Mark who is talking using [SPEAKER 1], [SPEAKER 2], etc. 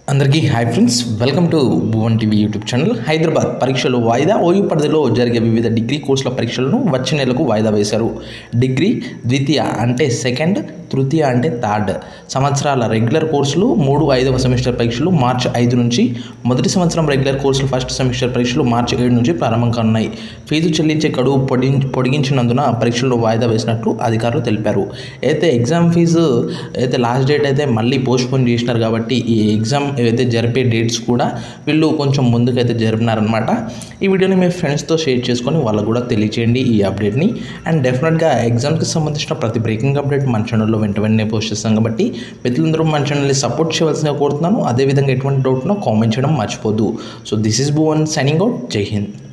[SPEAKER 1] అందరికీ hi friends welcome to Bhuvan TV YouTube channel Hyderabad పరీక్షలు వాయిదా ఓయూ పరిధిలో జరిగే వివిధ డిగ్రీ కోర్సుల పరీక్షలను వచ్చే నెలకు వాయిదా వేశారు డిగ్రీ ద్వితీయ అంటే సెకండ్ తృతీయ అంటే థర్డ్ సంవత్సరాల రెగ్యులర్ కోర్సులు మూడు ఐదవ సెమిస్టర్ పరీక్షలు మార్చి ఐదు నుంచి మొదటి సంవత్సరం రెగ్యులర్ కోర్సులు ఫస్ట్ సెమిస్టర్ పరీక్షలు మార్చి ఏడు నుంచి ప్రారంభం కానున్నాయి ఫీజు చెల్లించే గడువు పొడి పొడిగించినందున పరీక్షలు వాయిదా వేసినట్లు అధికారులు తెలిపారు అయితే ఎగ్జామ్ ఫీజు అయితే లాస్ట్ డేట్ అయితే మళ్ళీ పోస్ట్పోన్ చేసినారు కాబట్టి ఈ ఎగ్జామ్ ఏదైతే జరిపే డేట్స్ కూడా వీళ్ళు కొంచెం ముందుకైతే జరిపినారనమాట ఈ వీడియోని మీ ఫ్రెండ్స్తో షేర్ చేసుకొని వాళ్ళకు కూడా తెలియచేయండి ఈ అప్డేట్ని అండ్ డెఫినెట్గా ఎగ్జామ్కి సంబంధించిన ప్రతి బ్రేకింగ్ అప్డేట్ మన ఛానల్లో వెంట వెంటనే పోస్ట్ చేస్తాం కాబట్టి మిత్రులందరూ మన ఛానల్ని సపోర్ట్ చేయవలసిందిగా కోరుతున్నాను అదేవిధంగా ఎటువంటి డౌట్ ఉన్నా కామెంట్ చేయడం మర్చిపోద్దు so this is Bhuvan signing out Jai Hind